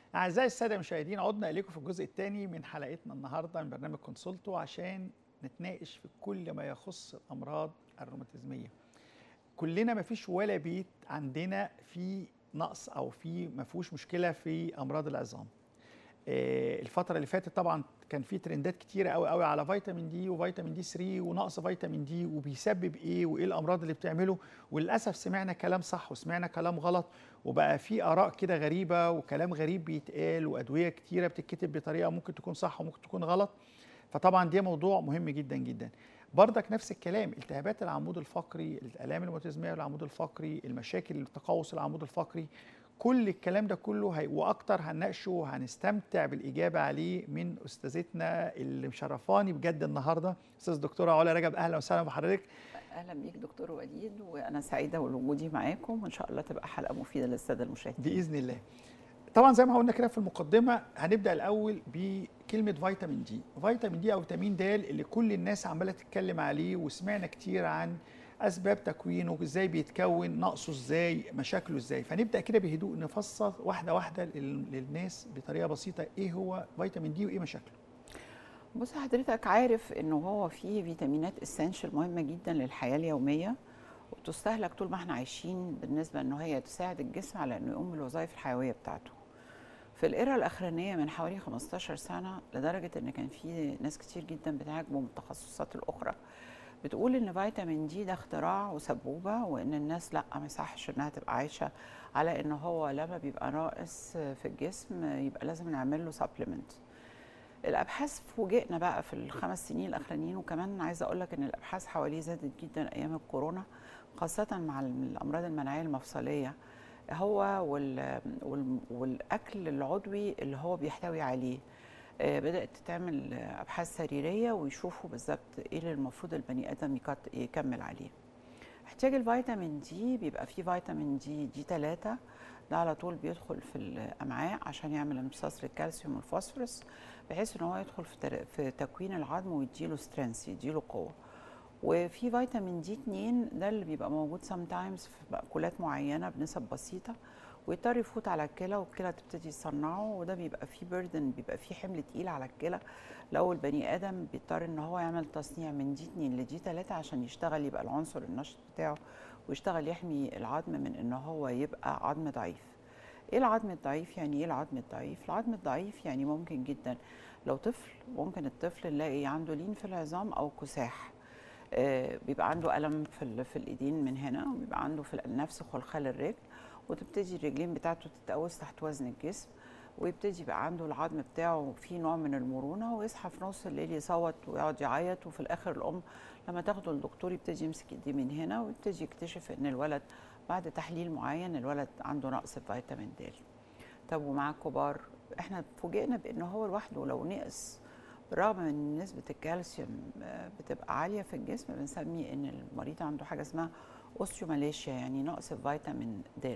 أعزائي السادة المشاهدين عدنا إليكم في الجزء الثاني من حلقتنا النهاردة من برنامج كونسولتو عشان نتناقش في كل ما يخص الأمراض الروماتيزمية كلنا ما فيش ولا بيت عندنا فيه نقص أو فيه ما فيهوش مشكلة في أمراض العظام آه، الفترة اللي فاتت طبعا كان في ترندات كتيرة قوي قوي على فيتامين دي وفيتامين دي 3 ونقص فيتامين دي وبيسبب ايه وايه الامراض اللي بتعمله وللاسف سمعنا كلام صح وسمعنا كلام غلط وبقى في اراء كده غريبة وكلام غريب بيتقال وادوية كتيرة بتتكتب بطريقة ممكن تكون صح وممكن تكون غلط فطبعا ده موضوع مهم جدا جدا بردك نفس الكلام التهابات العمود الفقري الالام المتزميه للعمود الفقري المشاكل تقوس العمود الفقري كل الكلام ده كله هي واكتر هنناقشه وهنستمتع بالاجابه عليه من استاذتنا اللي مشرفاني بجد النهارده استاذ الدكتوره علا رجب اهلا وسهلا بحضرتك اهلا بيك دكتور وليد وانا سعيده بوجودي معاكم وان شاء الله تبقى حلقه مفيده للساده المشاهدين باذن الله طبعا زي ما قلنا كده في المقدمه هنبدا الاول بكلمه فيتامين دي فيتامين دي او فيتامين د اللي كل الناس عماله تتكلم عليه وسمعنا كتير عن اسباب تكوينه ازاي بيتكون نقصه ازاي مشاكله ازاي فنبدا كده بهدوء نفصل واحده واحده لل- للناس بطريقه بسيطه ايه هو فيتامين دي وايه مشاكله بص حضرتك عارف انه هو فيه فيتامينات اسينشال مهمه جدا للحياه اليوميه وبتستهلك طول ما احنا عايشين بالنسبه انه هي تساعد الجسم على انه يقوم بالوظائف الحيويه بتاعته في الإيرا الأخرانية من حوالي 15 سنة لدرجة إن كان في ناس كتير جدا بتهاجمه من التخصصات الأخرى بتقول إن فيتامين دي ده اختراع وسبوبة وإن الناس لأ ما يصحش إنها تبقى عايشة على إن هو لما بيبقى ناقص في الجسم يبقى لازم نعمل له سبلمنت الابحاث فوجئنا بقى في الخمس سنين الاخرانيين وكمان عايزه اقول لك ان الابحاث حواليه زادت جدا ايام الكورونا خاصه مع الامراض المناعيه المفصليه هو وال وال والاكل العضوي اللي هو بيحتوي عليه آه، بدات تتعمل آه، ابحاث سريريه ويشوفوا بالظبط ايه اللي المفروض البني ادم يكت- يكمل عليه احتياج الفيتامين دي بيبقى فيه فيتامين دي دي 3 ده على طول بيدخل في الامعاء عشان يعمل امتصاص للكالسيوم والفوسفورس بحيث ان هو يدخل في تر- في تكوين العظم ويديله سترينث يديله قوه وفي فيتامين دي 2 ده اللي بيبقى موجود سام تايمز في مأكولات معينه بنسب بسيطه ويضطر يفوت على الكلى والكلى تبتدي تصنعه وده بيبقى فيه بيردن بيبقى فيه حمل تقيل على الكلى لو البني ادم بيضطر ان هو يعمل تصنيع من دي 2 لدي 3 عشان يشتغل يبقى العنصر النشط بتاعه ويشتغل يحمي العظم من ان هو يبقى عظم ضعيف ايه العظم الضعيف يعني ايه العظم الضعيف العظم الضعيف يعني ممكن جدا لو طفل ممكن الطفل نلاقي عنده لين في العظام او كساح آه، بيبقى عنده الم في ال- في الايدين من هنا وبيبقى عنده في النفس خلخال الرجل وتبتدي الرجلين بتاعته تتقوس تحت وزن الجسم ويبتدي يبقى عنده العظم بتاعه فيه نوع من المرونه ويصحى في نص الليل يصوت ويقعد يعيط وفي الاخر الام لما تاخده الدكتور يبتدي يمسك ايديه من هنا ويبتدي يكتشف ان الولد بعد تحليل معين الولد عنده نقص في فيتامين د طب ومع الكبار احنا فوجئنا بان هو لوحده لو نقص بالرغم من إن نسبة الكالسيوم آه، بتبقى عالية في الجسم بنسمي ان المريض عنده حاجة اسمها اوستيوماليشيا يعني نقص في فيتامين د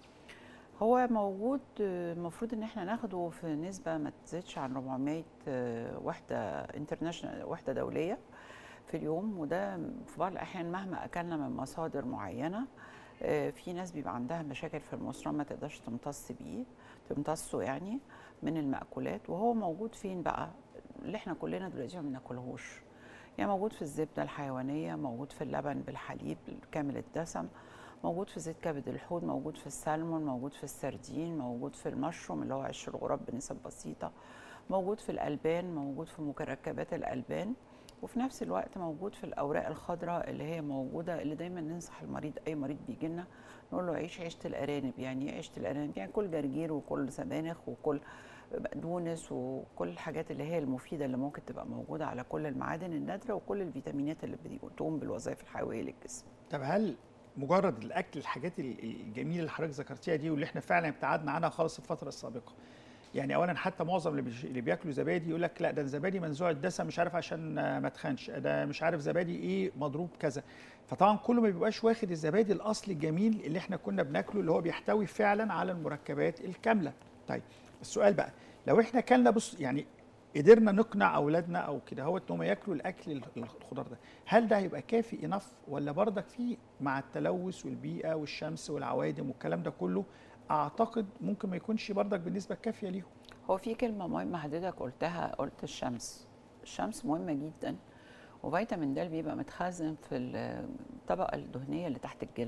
هو موجود آه، المفروض ان احنا ناخده في نسبة ما تزيدش عن 400 آه، وحدة انترناشونال وحدة دولية في اليوم وده في بعض الأحيان مهما أكلنا من مصادر معينة آه، في ناس بيبقى عندها مشاكل في المصران ما تقدرش تمتص بيه تمتصه يعني من المأكولات وهو موجود فين بقى اللي احنا كلنا دلوقتي ما بناكلهوش يعني موجود في الزبدة الحيوانية موجود في اللبن بالحليب كامل الدسم موجود في زيت كبد الحوت موجود في السلمون موجود في السردين موجود في المشروم اللي هو عش الغراب بنسب بسيطة موجود في الألبان موجود في مركبات الألبان وفي نفس الوقت موجود في الأوراق الخضراء اللي هي موجودة اللي دايما ننصح المريض أي مريض بيجي لنا نقول له عيش عيشة الأرانب يعني إيه عيشة الأرانب يعني كل جرجير وكل سبانخ وكل بقدونس وكل الحاجات اللي هي المفيدة اللي ممكن تبقى موجودة على كل المعادن النادرة وكل الفيتامينات اللي بتقوم بالوظائف الحيوية للجسم طب هل مجرد الاكل الحاجات ال- الجميله اللي حضرتك ذكرتيها دي واللي احنا فعلا ابتعدنا عنها خالص في الفتره السابقه يعني اولا حتى معظم اللي, بيش... اللي بياكلوا زبادي يقول لك لا ده الزبادي منزوع الدسم مش عارف عشان آه، ما تخنش ده مش عارف زبادي ايه مضروب كذا فطبعا كله ما بيبقاش واخد الزبادي الاصلي الجميل اللي احنا كنا بناكله اللي هو بيحتوي فعلا على المركبات الكامله طيب السؤال بقى لو احنا كلنا بص يعني قدرنا نقنع اولادنا او كده هو ان هم ياكلوا الاكل الخضار ده هل ده هيبقى كافي انف ولا برضك في مع التلوث والبيئه والشمس والعوادم والكلام ده كله اعتقد ممكن ما يكونش برضك بالنسبه الكافيه ليهم هو في كلمة مهمة حضرتك قلتها قلت الشمس الشمس مهمة جدا وفيتامين د بيبقى متخزن في الطبقة الدهنية اللي تحت الجلد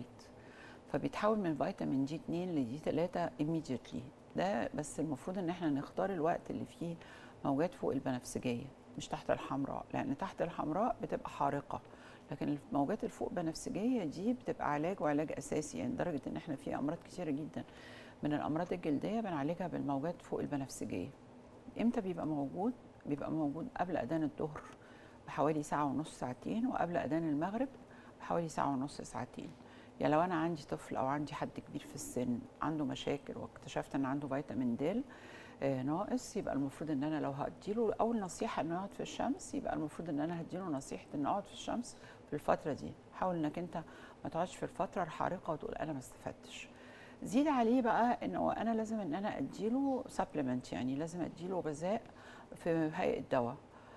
فبيتحول من فيتامين جي 2 لدي 3 immediately ده بس المفروض ان احنا نختار الوقت اللي فيه موجات فوق البنفسجية مش تحت الحمراء لان تحت الحمراء بتبقى حارقة لكن الموجات الفوق بنفسجية دي بتبقى علاج وعلاج اساسي يعني لدرجة ان احنا في امراض كتيرة جدا من الامراض الجلديه بنعالجها بالموجات فوق البنفسجيه امتى بيبقى موجود بيبقى موجود قبل اذان الظهر بحوالي ساعه ونص ساعتين وقبل اذان المغرب بحوالي ساعه ونص ساعتين يعني لو انا عندي طفل او عندي حد كبير في السن عنده مشاكل واكتشفت ان عنده فيتامين د آه، ناقص يبقى المفروض ان انا لو هديله اول نصيحه انه يقعد في الشمس يبقى المفروض ان انا هديله نصيحه انه يقعد في الشمس في الفتره دي حاول انك انت ما تقعدش في الفتره الحارقه وتقول انا ما استفدتش زيد عليه بقى انه انا لازم ان انا اديله سبلمنت يعني لازم اديله غذاء في هيئه دواء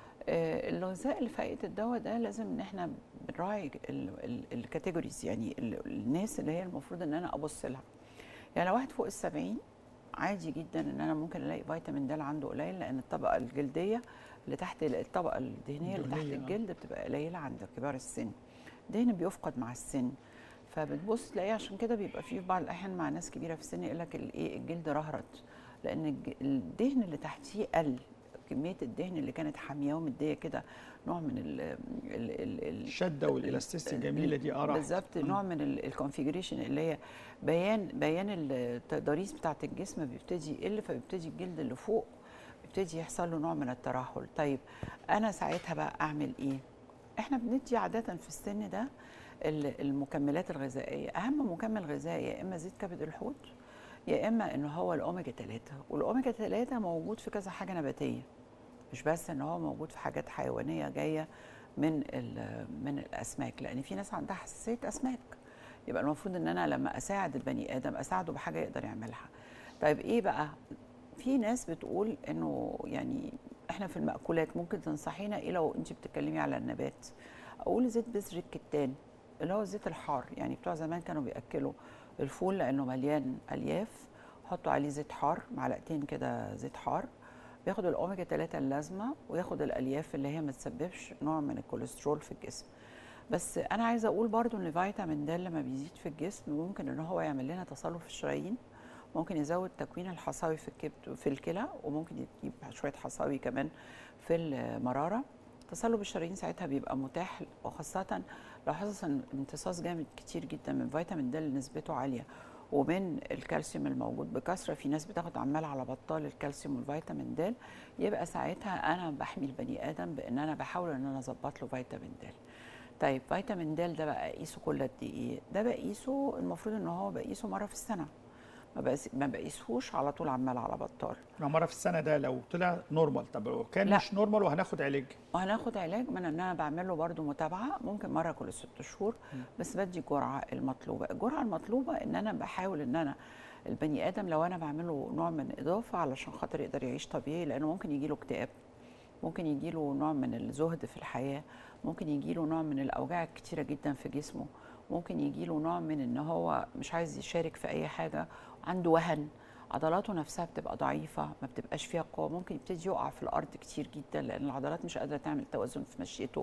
آه، الغذاء اللي في هيئه الدواء ده لازم ان احنا بنراعي الكاتيجوريز يعني ال- الناس اللي هي المفروض ان انا ابص لها يعني لو واحد فوق السبعين عادي جدا ان انا ممكن الاقي فيتامين د عنده قليل لان الطبقه الجلديه اللي تحت الطبقه الدهنيه اللي تحت الدهنية، آه. الجلد بتبقى قليله عند كبار السن دهن بيفقد مع السن فبتبص تلاقيه عشان كده بيبقى فيه في بعض الاحيان مع ناس كبيره في السن يقول لك الايه الجلد رهرت لان الج- الدهن اللي تحتيه قل كميه الدهن اللي كانت حامياه ومديه كده نوع من ال ال ال ال الشده والالاستيستي الجميله دي اه راحت. بالظبط مم. نوع من الكونفيجريشن اللي هي بيان بيان التضاريس بتاعه الجسم بيبتدي يقل فبيبتدي الجلد اللي فوق بيبتدي يحصل له نوع من الترهل طيب انا ساعتها بقى اعمل ايه احنا بندي عاده في السن ده ال- المكملات الغذائيه اهم مكمل غذائي يا اما زيت كبد الحوت يا اما ان هو الاوميجا 3 والاوميجا 3 موجود في كذا حاجه نباتيه مش بس ان هو موجود في حاجات حيوانيه جايه من ال- من الاسماك لان في ناس عندها حساسيه اسماك يبقى المفروض ان انا لما اساعد البني ادم اساعده بحاجه يقدر يعملها طيب ايه بقى في ناس بتقول انه يعني احنا في المأكولات ممكن تنصحينا ايه لو انت بتتكلمي على النبات اقول زيت بذر الكتان اللي هو الزيت الحار يعني بتوع زمان كانوا بياكلوا الفول لانه مليان الياف حطوا عليه زيت حار معلقتين كده زيت حار بياخدوا الاوميجا 3 اللازمه وياخد الالياف اللي هي ما تسببش نوع من الكوليسترول في الجسم بس انا عايزه اقول برضو ان فيتامين د لما بيزيد في الجسم ممكن ان هو يعمل لنا تصلب في الشرايين ممكن يزود تكوين الحصاوي في الكبد في الكلى وممكن يجيب شويه حصاوي كمان في المراره تصلب الشرايين ساعتها بيبقى متاح وخاصه لو حصل امتصاص جامد كتير جدا من فيتامين د اللي نسبته عاليه ومن الكالسيوم الموجود بكثره في ناس بتاخد عمال على بطال الكالسيوم والفيتامين د يبقى ساعتها انا بحمي البني ادم بان انا بحاول ان انا اظبط له فيتامين د طيب فيتامين د ده بقى اقيسه كل قد ايه ده بقيسه المفروض ان هو بقيسه مره في السنه ما بقيس- ما بقيسهوش على طول عمال على بطال يعني مره في السنه ده لو طلع نورمال طب لو كان لا. مش نورمال وهناخد علاج وهناخد علاج من ان انا بعمل له برده متابعه ممكن مره كل ست شهور بس بدي الجرعه المطلوبه الجرعه المطلوبه ان انا بحاول ان انا البني ادم لو انا بعمله نوع من اضافه علشان خاطر يقدر يعيش طبيعي لانه ممكن يجي له اكتئاب ممكن يجي له نوع من الزهد في الحياه ممكن يجي له نوع من الاوجاع الكتيره جدا في جسمه ممكن يجي له نوع من ان هو مش عايز يشارك في اي حاجه عنده وهن عضلاته نفسها بتبقى ضعيفه ما بتبقاش فيها قوه ممكن يبتدي يقع في الارض كتير جدا لان العضلات مش قادره تعمل توازن في مشيته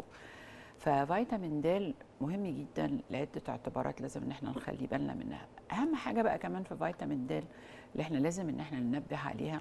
ففيتامين د مهم جدا لعده اعتبارات لازم ان احنا نخلي بالنا منها اهم حاجه بقى كمان في فيتامين د اللي احنا لازم ان احنا ننبه عليها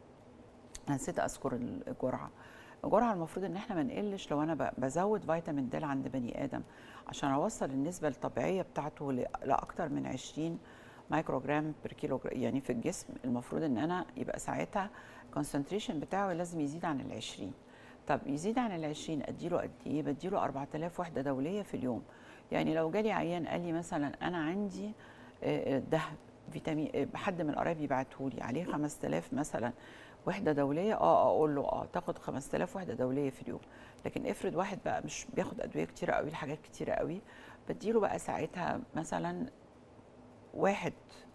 انا نسيت اذكر الجرعه الجرعه المفروض ان احنا ما نقلش لو انا ب- بزود فيتامين د عند بني ادم عشان اوصل النسبه الطبيعيه بتاعته ل- لاكتر من 20 مايكروجرام بر كيلو يعني في الجسم المفروض ان انا يبقى ساعتها الكونسنتريشن بتاعه لازم يزيد عن ال 20 طب يزيد عن ال 20 اديله قد ايه بديله 4000 وحده دوليه في اليوم يعني لو جالي عيان قال لي مثلا انا عندي آه، آه، دهب فيتامين آه، حد من قرايبي بعته لي عليه 5000 مثلا وحده دوليه اه اقول له اه تاخد 5000 وحده دوليه في اليوم لكن افرض واحد بقى مش بياخد ادويه كتيره قوي لحاجات كتيره قوي بديله بقى ساعتها مثلا واحد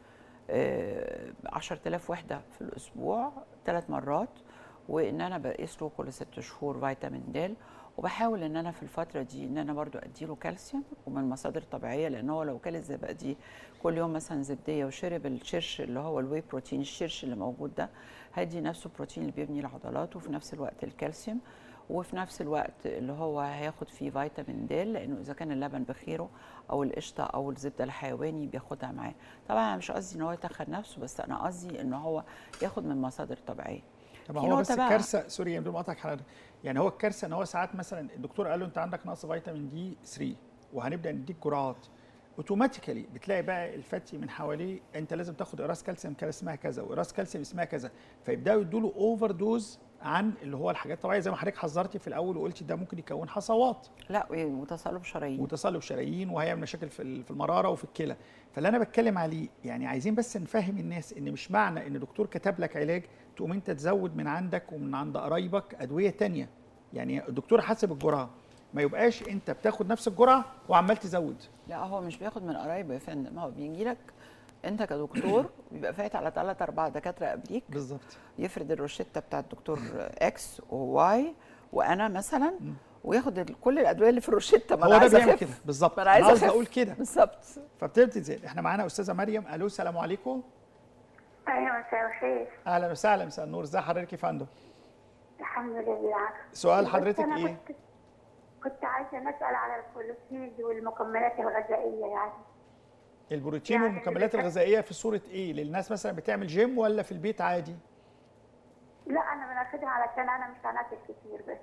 آه، 10000 وحده في الاسبوع ثلاث مرات وان انا بقيس له كل ست شهور فيتامين د وبحاول ان انا في الفتره دي ان انا برضو اديله كالسيوم ومن مصادر طبيعيه لان هو لو كل الزبادي كل يوم مثلا زبديه وشرب الشرش اللي هو الواي بروتين الشرش اللي موجود ده هيدي نفسه البروتين اللي بيبني العضلات وفي نفس الوقت الكالسيوم وفي نفس الوقت اللي هو هياخد فيه فيتامين د لانه اذا كان اللبن بخيره او القشطه او الزبده الحيواني بياخدها معاه طبعا انا مش قصدي ان هو يتخن نفسه بس انا قصدي ان هو ياخد من مصادر طبيعيه طب في هو نقطة بس بقى- الكارثه سوري بدون ما اقطعك حضرتك يعني هو الكارثه ان هو ساعات مثلا الدكتور قال له انت عندك نقص فيتامين دي 3 وهنبدا نديك جرعات اوتوماتيكالي بتلاقي بقى الفتي من حواليه انت لازم تاخد قراص كالسيوم كده اسمها كذا وقراص كالسيوم اسمها كذا فيبداوا يدوا له اوفر دوز عن اللي هو الحاجات الطبيعيه زي ما حضرتك حذرتي في الاول وقلتي ده ممكن يكون حصوات لا وتصلب شرايين وتصلب شرايين وهيعمل مشاكل في ال- في المراره وفي الكلى فاللي انا بتكلم عليه يعني عايزين بس نفهم الناس ان مش معنى ان دكتور كتب لك علاج تقوم انت تزود من عندك ومن عند قرايبك ادويه تانية يعني الدكتور حسب الجرعه ما يبقاش انت بتاخد نفس الجرعه وعمال تزود لا هو مش بياخد من قرايبه يا فندم هو بيجي لك انت كدكتور بيبقى فايت على ثلاث اربع دكاتره قبليك بالظبط يفرد الروشته بتاع الدكتور اكس وواي وانا مثلا وياخد ال- كل الادويه اللي في الروشته ما هو انا ده عايزه بيعمل اخف كده بالظبط ما انا عايزه عاوز اخف اقول كده بالظبط فبتبتدي تزيد احنا معانا استاذه مريم الو السلام عليكم ايوه مساء الخير اهلا وسهلا مساء النور ازي حضرتك يا فندم الحمد لله سؤال بس حضرتك أنا ايه كنت كنت عايزه نسال على البروتين والمكملات الغذائيه يعني البروتين يعني والمكملات اللي- الغذائيه في صوره ايه للناس مثلا بتعمل جيم ولا في البيت عادي لا انا بناخدها علشان انا مش هناكل كتير بس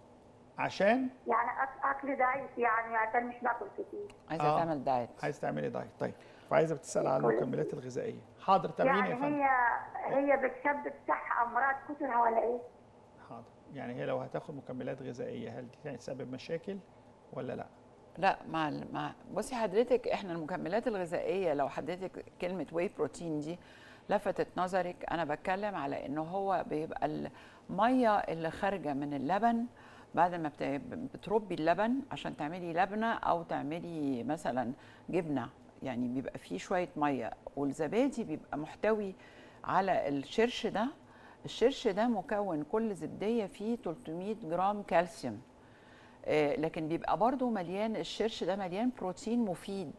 عشان يعني أك- اكل ضعيف يعني عشان مش باكل كتير عايزه آه. تعمل دايت عايز تعملي دايت طيب فعايزه بتسال على المكملات الغذائيه حاضر تابعيني يعني يا فندم هي هي بتسبب صح امراض كترها ولا ايه؟ حاضر يعني هي لو هتاخد مكملات غذائيه هل دي تسبب مشاكل ولا لا لا مع ال- مع بصي حضرتك احنا المكملات الغذائيه لو حضرتك كلمه واي بروتين دي لفتت نظرك انا بتكلم على ان هو بيبقى الميه اللي خارجه من اللبن بعد ما بت- بتربي اللبن عشان تعملي لبنه او تعملي مثلا جبنه يعني بيبقى فيه شويه ميه والزبادي بيبقى محتوي على الشرش ده الشرش ده مكون كل زبديه فيه 300 جرام كالسيوم آه، لكن بيبقى برضو مليان الشرش ده مليان بروتين مفيد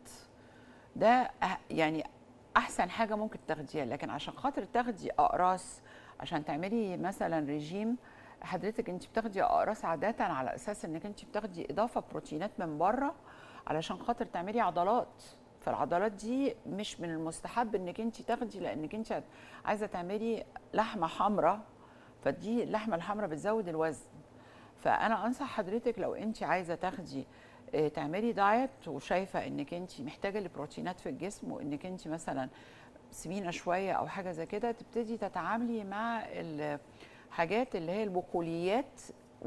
ده أه- يعني احسن حاجه ممكن تاخديها لكن عشان خاطر تاخدي اقراص عشان تعملي مثلا ريجيم حضرتك انت بتاخدي اقراص عاده على اساس انك انت بتاخدي اضافه بروتينات من بره علشان خاطر تعملي عضلات فالعضلات دي مش من المستحب انك انت تاخدي لانك انت عايزه تعملي لحمه حمراء فدي اللحمه الحمراء بتزود الوزن فانا انصح حضرتك لو انت عايزه تاخدي آه، تعملي دايت وشايفه انك انت محتاجه البروتينات في الجسم وانك انت مثلا سمينه شويه او حاجه زي كده تبتدي تتعاملي مع الحاجات اللي هي البقوليات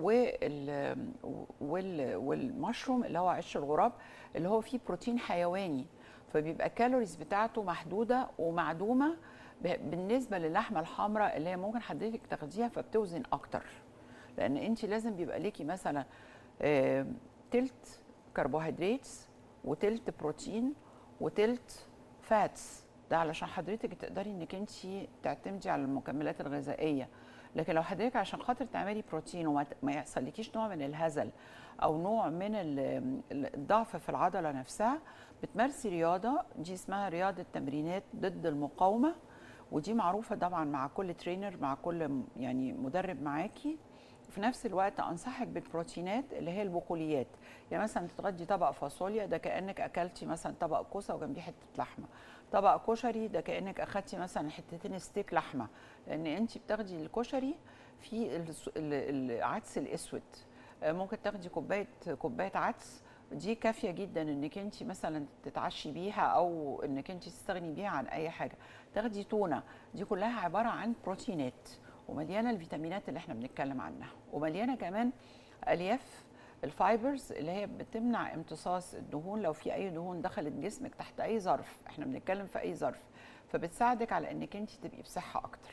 وال وال والمشروم اللي هو عش الغراب اللي هو فيه بروتين حيواني فبيبقى الكالوريز بتاعته محدوده ومعدومه ب- بالنسبه للحمه الحمراء اللي هي ممكن حضرتك تاخديها فبتوزن اكتر لان انت لازم بيبقى ليكي مثلا آه، تلت كربوهيدرات وتلت بروتين وتلت فاتس ده علشان حضرتك تقدري انك انت تعتمدي على المكملات الغذائيه لكن لو حضرتك عشان خاطر تعملي بروتين وما ت- ما يحصلكيش نوع من الهزل او نوع من ال- ال- الضعف في العضله نفسها بتمارسي رياضه دي اسمها رياضه تمرينات ضد المقاومه ودي معروفه طبعا مع كل ترينر مع كل م- يعني مدرب معاكي في نفس الوقت انصحك بالبروتينات اللي هي البقوليات يعني مثلا تتغدي طبق فاصوليا ده كانك اكلتي مثلا طبق كوسه وجنبيه حته لحمه طبق كشري ده كانك اخدتي مثلا حتتين ستيك لحمه لان انت بتاخدي الكشري في الس- ال- العدس الاسود آه، ممكن تاخدي كوبايه كوبايه عدس دي كافيه جدا انك انت مثلا تتعشي بيها او انك انت تستغني بيها عن اي حاجه تاخدي تونه دي كلها عباره عن بروتينات ومليانه الفيتامينات اللي احنا بنتكلم عنها ومليانه كمان الياف الفايبرز اللي هي بتمنع امتصاص الدهون لو في اي دهون دخلت جسمك تحت اي ظرف احنا بنتكلم في اي ظرف فبتساعدك على انك انت تبقي بصحه اكتر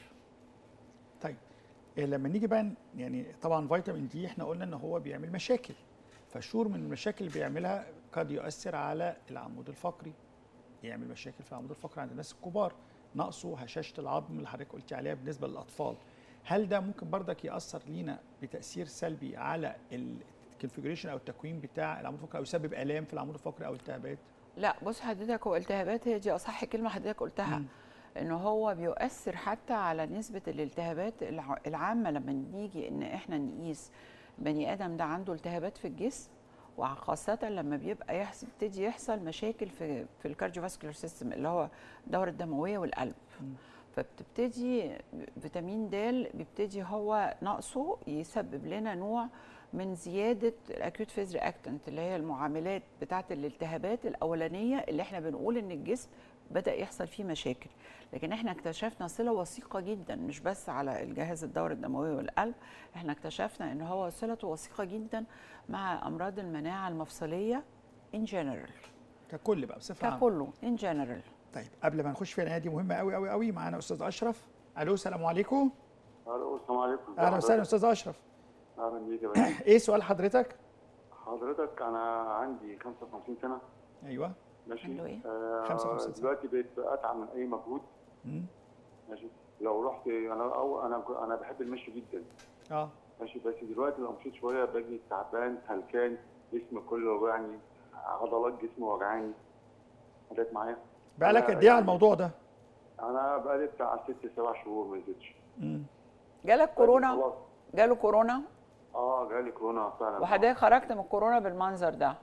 طيب إيه لما نيجي بقى ن- يعني طبعا فيتامين دي احنا قلنا ان هو بيعمل مشاكل فشور من المشاكل اللي بيعملها قد يؤثر على العمود الفقري يعمل مشاكل في العمود الفقري عند الناس الكبار نقصه هشاشه العظم اللي حضرتك قلتي عليها بالنسبه للاطفال هل ده ممكن برضك ياثر لينا بتاثير سلبي على ال- الكونفجريشن او التكوين بتاع العمود الفقري او يسبب الام في العمود الفقري او التهابات لا بص حضرتك هو التهابات هي دي اصح كلمه حضرتك قلتها مم. ان هو بيؤثر حتى على نسبه الالتهابات الع- العامه لما نيجي ان احنا نقيس بني ادم ده عنده التهابات في الجسم وخاصة لما بيبقى يحصل يبتدي يحصل مشاكل في في الكارديوفاسكولار سيستم اللي هو الدورة الدموية والقلب مم. فبتبتدي فيتامين د بيبتدي هو نقصه يسبب لنا نوع من زياده الاكيوت فيز رياكتنت اللي هي المعاملات بتاعه الالتهابات الاولانيه اللي احنا بنقول ان الجسم بدا يحصل فيه مشاكل لكن احنا اكتشفنا صله وثيقه جدا مش بس على الجهاز الدوري الدموي والقلب احنا اكتشفنا ان هو صلته وثيقه جدا مع امراض المناعه المفصليه ان جنرال ككل بقى بصفه عامه ككله ان جنرال طيب قبل ما نخش في العنايه دي مهمه قوي قوي قوي معانا استاذ اشرف الو السلام عليكم الو السلام عليكم اهلا وسهلا استاذ اشرف اهلا بيك يا باشا ايه سؤال حضرتك حضرتك انا عندي 55 سنه ايوه ماشي عنده إيه؟ آه 55 سنة. دلوقتي بقيت اتعب من اي مجهود مم. ماشي لو رحت انا أو انا انا بحب المشي جدا اه ماشي بس دلوقتي لو مشيت شويه باجي تعبان هلكان جسمي كله وجعني عضلات جسمي وجعاني حضرتك معايا بقالك أنا قد ايه على يعني- الموضوع ده انا بقالي بتاع ست سبع شهور ما نزلتش مم. جالك كورونا خلاص جاله كورونا اه جالي كورونا فعلا وحضرتك خرجت من الكورونا بالمنظر ده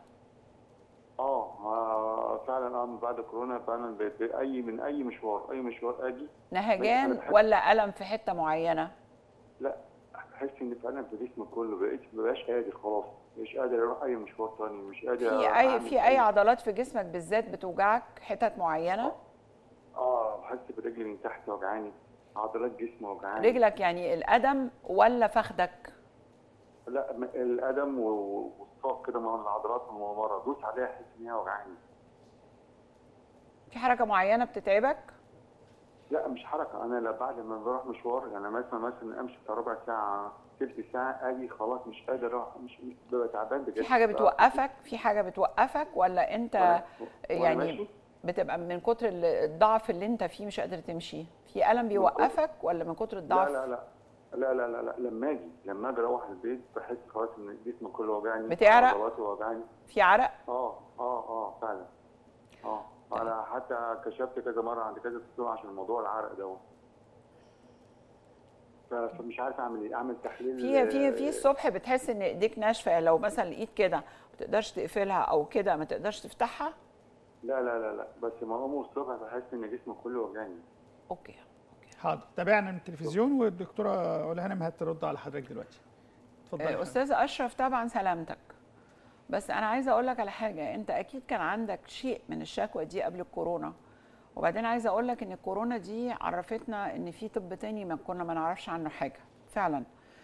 اه آه، فعلا اه من بعد كورونا فعلا بقيت اي من اي مشوار اي مشوار اجي نهجان بحس- ولا الم في حته معينه لا بحس ان فعلا في جسمي كله بقيت مبقاش قادر خلاص مش قادر اروح اي مشوار تاني مش قادر في اي أعمل في اي عضلات في جسمك بالذات بتوجعك حتت معينه اه بحس برجلي من تحت وجعاني عضلات جسمي وجعاني رجلك يعني القدم ولا فخدك لا م- القدم و- والساق كده من العضلات الممرة دوس عليها احس ان هي وجعاني في حركه معينه بتتعبك لا مش حركه انا لا بعد ما بروح مشوار يعني مثلا مثلا امشي بتاع ربع ساعه تلت ساعه اجي خلاص مش قادر اروح مش مش ببقى تعبان بجد في حاجه بتوقفك في حاجه بتوقفك ولا انت وأنا- وأنا يعني ماشي، بتبقى من كتر ال- الضعف اللي انت فيه مش قادر تمشي في الم بيوقفك ولا من كتر الضعف لا لا لا لا لا لا لا لما اجي لما اجي اروح البيت بحس خلاص ان جسمي كله وجعني بتعرق؟ عضلاتي وجعني في عرق اه اه اه فعلا اه انا حتى كشفت كذا مره عند كذا دكتور عشان موضوع العرق ده ف- فمش عارف اعمل ايه اعمل تحليل في في في آه، الصبح بتحس ان ايديك ناشفه لو مثلا الايد كده ما تقدرش تقفلها او كده ما تقدرش تفتحها لا لا لا لا بس ما اقوم الصبح بحس ان جسمي كله وجعني اوكي حاضر تابعنا من التلفزيون والدكتوره ولا هانم هترد على حضرتك دلوقتي اتفضل آه، استاذ اشرف طبعا سلامتك بس انا عايزه اقول لك على حاجه انت اكيد كان عندك شيء من الشكوى دي قبل الكورونا وبعدين عايزه اقول لك ان الكورونا دي عرفتنا ان في طب تاني ما كنا ما نعرفش عنه حاجه فعلا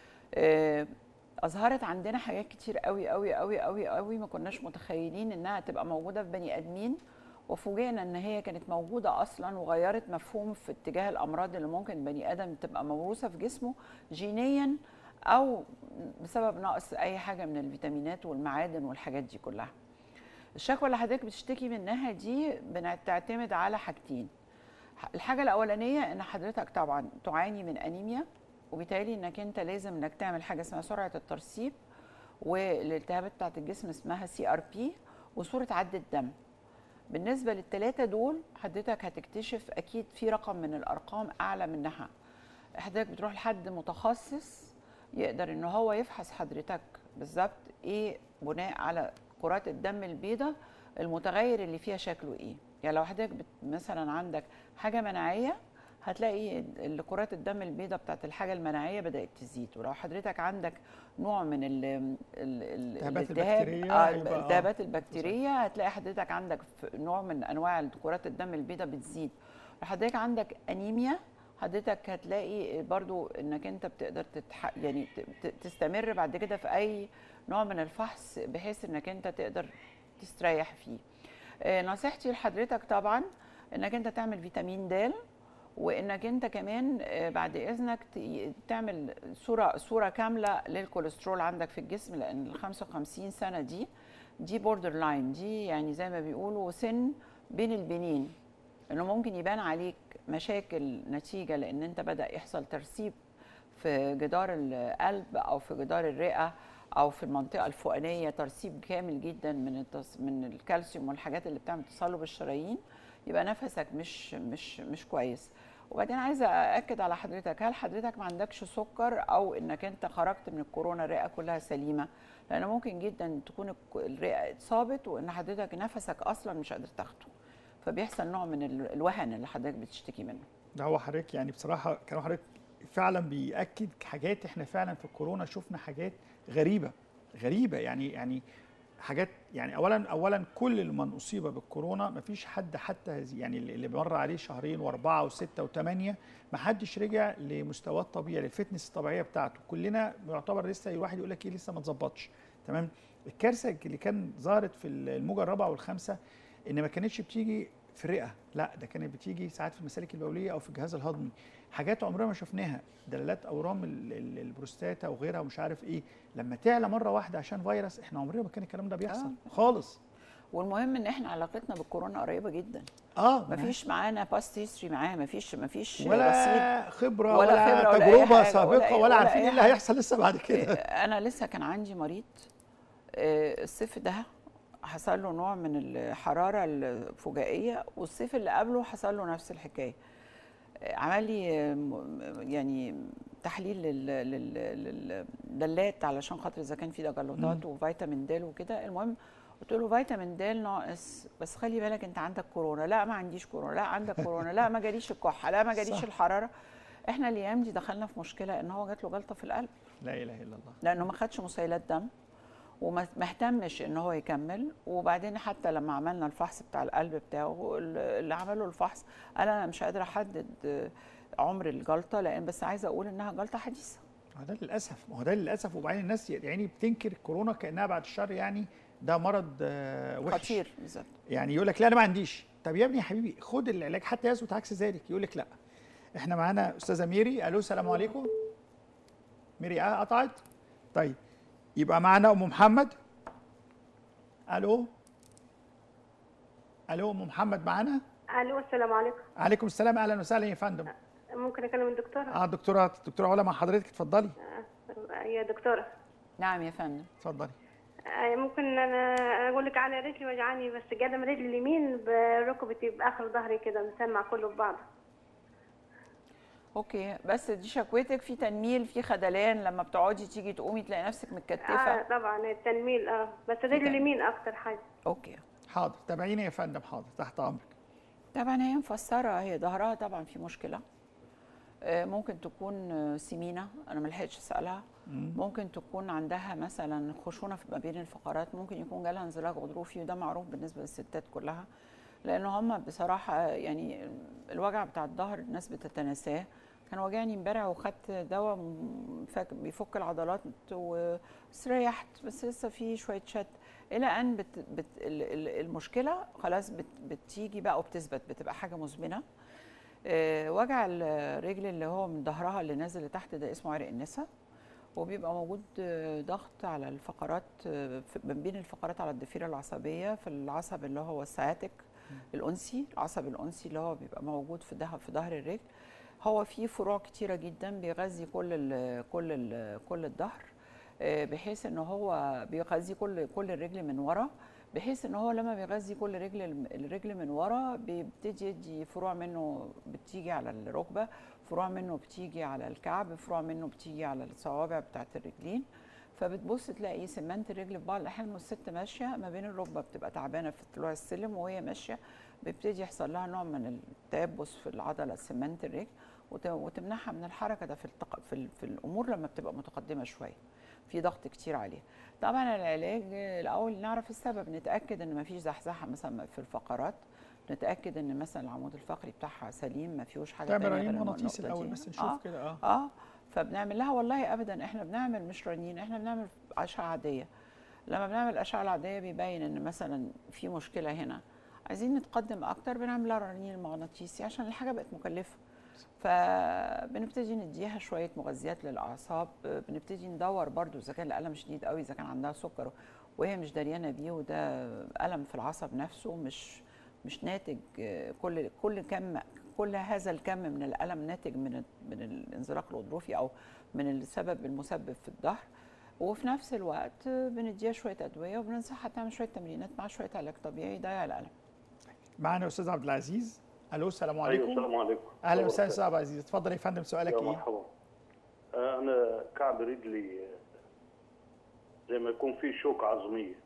آه، اظهرت عندنا حاجات كتير قوي قوي قوي قوي قوي ما كناش متخيلين انها تبقى موجوده في بني ادمين وفوجئنا ان هي كانت موجوده اصلا وغيرت مفهوم في اتجاه الامراض اللي ممكن بني ادم تبقى موروثه في جسمه جينيا او بسبب نقص اي حاجه من الفيتامينات والمعادن والحاجات دي كلها الشكوى اللي حضرتك بتشتكي منها دي بتعتمد على حاجتين الحاجه الاولانيه ان حضرتك طبعا تعاني من انيميا وبالتالي انك انت لازم انك تعمل حاجه اسمها سرعه الترسيب والالتهابات بتاعت الجسم اسمها سي ار بي وصوره عد الدم بالنسبه للثلاثه دول حضرتك هتكتشف اكيد في رقم من الارقام اعلى منها حضرتك بتروح لحد متخصص يقدر ان هو يفحص حضرتك بالظبط ايه بناء على كرات الدم البيضاء المتغير اللي فيها شكله ايه يعني لو حضرتك بت- مثلا عندك حاجه مناعيه هتلاقي ال- كرات الدم البيضاء بتاعت الحاجه المناعيه بدات تزيد ولو حضرتك عندك نوع من ال ال ال الالتهابات الالتهاب البكتيرية آه هيبقى- آه. الالتهابات البكتيريه هتلاقي حضرتك عندك ف- نوع من انواع كرات الدم البيضاء بتزيد لو حضرتك عندك انيميا حضرتك هتلاقي برضو انك انت بتقدر تتح... يعني ت- ت- تستمر بعد كده في اي نوع من الفحص بحيث انك انت تقدر تستريح فيه آه، نصيحتي لحضرتك طبعا انك انت تعمل فيتامين د وانك انت كمان آه، بعد اذنك ت- تعمل صوره صوره كامله للكوليسترول عندك في الجسم لان ال 55 سنه دي دي بوردر لاين دي يعني زي ما بيقولوا سن بين البنين انه ممكن يبان عليك مشاكل نتيجه لان انت بدا يحصل ترسيب في جدار القلب او في جدار الرئه او في المنطقه الفوقانيه ترسيب كامل جدا من التص... من الكالسيوم والحاجات اللي بتعمل تصلب الشرايين يبقى نفسك مش مش مش كويس وبعدين عايزه ااكد على حضرتك هل حضرتك ما عندكش سكر او انك انت خرجت من الكورونا الرئه كلها سليمه لان ممكن جدا تكون الك- الرئه اتصابت وان حضرتك نفسك اصلا مش قادر تاخده فبيحصل نوع من ال- الوهن اللي حضرتك بتشتكي منه ده هو حضرتك يعني بصراحه كان حضرتك فعلا بياكد حاجات احنا فعلا في الكورونا شفنا حاجات غريبه غريبه يعني يعني حاجات يعني اولا اولا كل من اصيب بالكورونا ما فيش حد حتى هذه- يعني اللي اللي مر عليه شهرين واربعه وسته وثمانيه ما حدش رجع لمستواه الطبيعي للفتنس الطبيعيه بتاعته كلنا يعتبر لسه الواحد يقول لك ايه لسه ما اتظبطش تمام الكارثه اللي كان ظهرت في الموجه الرابعه والخامسه ان ما كانتش بتيجي في الرئه لا ده كانت بتيجي ساعات في المسالك البوليه او في الجهاز الهضمي حاجات عمرنا ما شفناها دلالات اورام ال- ال- البروستاتا وغيرها ومش عارف ايه لما تعلى مره واحده عشان فيروس احنا عمرنا ما كان الكلام ده بيحصل خالص والمهم ان احنا علاقتنا بالكورونا قريبه جدا اه مفيش معانا باست هيستوري معاها مفيش مفيش رصيد ولا خبره ولا ولا, خبرة ولا أي تجربه حاجة سابقه ولا ولا, أي- ولا ولا عارفين أي ايه اللي حاجة. هيحصل لسه بعد كده انا لسه كان عندي مريض آه، الصيف ده حصل له نوع من الحراره الفجائيه والصيف اللي قبله حصل له نفس الحكايه آه، عمل لي آه، م- يعني تحليل لل- لل- للدلات علشان خاطر اذا كان في تجلطات وفيتامين د وكده المهم قلت له فيتامين د ناقص بس خلي بالك انت عندك كورونا لا ما عنديش كورونا لا عندك كورونا لا ما جاليش الكحه لا ما جاليش صح. الحراره احنا الايام دي دخلنا في مشكله ان هو جات له جلطه في القلب لا اله الا الله لانه ما خدش مسيلات دم وما ما اهتمش ان هو يكمل وبعدين حتى لما عملنا الفحص بتاع القلب بتاعه اللي عمله الفحص قال انا مش قادره احدد آه، عمر الجلطه لان بس عايزه اقول انها جلطه حديثه ما هو ده للاسف ما هو ده للاسف وبعدين الناس يعني بتنكر الكورونا كانها بعد الشر يعني ده مرض آه، وحش خطير بالظبط يعني يقول لك لا انا ما عنديش طب يا ابني يا حبيبي خد العلاج حتى يثبت عكس ذلك يقول لك لا احنا معانا استاذه ميري الو السلام عليكم ميري اه قطعت طيب يبقى معانا ام محمد الو الو ام محمد معانا الو السلام عليكم عليكم السلام اهلا وسهلا يا فندم ممكن اكلم الدكتوره اه دكتوره دكتوره علا مع حضرتك اتفضلي آه، يا دكتوره نعم يا فندم اتفضلي آه، ممكن انا اقول لك على رجلي وجعاني بس قدم رجلي اليمين بركبتي باخر ظهري كده مسمع كله في بعضه اوكي بس دي شكوتك في تنميل في خدلان لما بتقعدي تيجي تقومي تلاقي نفسك متكتفه اه طبعا التنميل اه بس رجلي تنميل. اليمين اكتر حاجه اوكي حاضر تابعيني يا فندم حاضر تحت امرك طبعا هي مفسره هي ظهرها طبعا في مشكله آه، ممكن تكون آه، سمينه انا ما لحقتش اسالها ممكن تكون عندها مثلا خشونه في ما بين الفقرات ممكن يكون جالها انزلاق غضروفي وده معروف بالنسبه للستات كلها لان هم بصراحه يعني الوجع بتاع الظهر الناس بتتناساه كان واجعني امبارح وخدت دواء م- فاك- بيفك العضلات واستريحت بس لسه في شويه شد الى ان بت بت ال- ال- المشكله خلاص بت بتيجي بقى وبتثبت بتبقى حاجه مزمنه آه، وجع الرجل اللي هو من ظهرها اللي نازل لتحت ده اسمه عرق النسا وبيبقى موجود آه، ضغط على الفقرات آه، في- من بين الفقرات على الضفيره العصبيه في العصب اللي هو السciatic الانسي العصب الانسي اللي هو بيبقى موجود في ده في ظهر الرجل هو فيه فروع كتيره جدا بيغذي كل ال كل ال كل الظهر آه، بحيث ان هو بيغذي كل كل الرجل من ورا بحيث ان هو لما بيغذي كل رجل الرجل من ورا بيبتدي يدي فروع منه بتيجي على الركبه فروع منه بتيجي على الكعب فروع منه بتيجي على الصوابع بتاعت الرجلين فبتبص تلاقي سمنت الرجل في بعض الاحيان والست ماشيه ما بين الركبه بتبقى تعبانه في طلوع السلم وهي ماشيه بيبتدي يحصل لها نوع من التيبس في العضله سمنت الرجل وت- وتمنعها من الحركه ده في التق... في, ال... في الامور لما بتبقى متقدمه شويه في ضغط كتير عليها طبعا العلاج الاول نعرف السبب نتاكد ان ما فيش زحزحه مثلا في الفقرات نتاكد ان مثلا العمود الفقري بتاعها سليم ما فيهوش حاجه تعمل تانية رنين غير مغناطيسي النقطة الاول دي. بس نشوف آه. كده اه اه فبنعمل لها والله ابدا احنا بنعمل مش رنين احنا بنعمل اشعه عاديه لما بنعمل الاشعه العاديه بيبين ان مثلا في مشكله هنا عايزين نتقدم اكتر بنعمل لها رنين مغناطيسي عشان الحاجه بقت مكلفه فبنبتدي نديها شويه مغذيات للاعصاب بنبتدي ندور برضو اذا كان الالم شديد قوي اذا كان عندها سكر وهي مش دريانه بيه وده الم في العصب نفسه مش مش ناتج كل كل كم كل هذا الكم من الالم ناتج من من الانزلاق الغضروفي او من السبب المسبب في الظهر وفي نفس الوقت بنديها شويه ادويه وبننصحها تعمل شويه تمرينات مع شويه علاج طبيعي يضيع الالم معانا استاذ عبد العزيز الو السلام ايوه عليكم السلام عليكم اهلا وسهلا استاذ عبد العزيز اتفضل يا فندم سؤالك يا ايه مرحبا آه، انا كعب رجلي آه، زي ما يكون في شوكة عظمية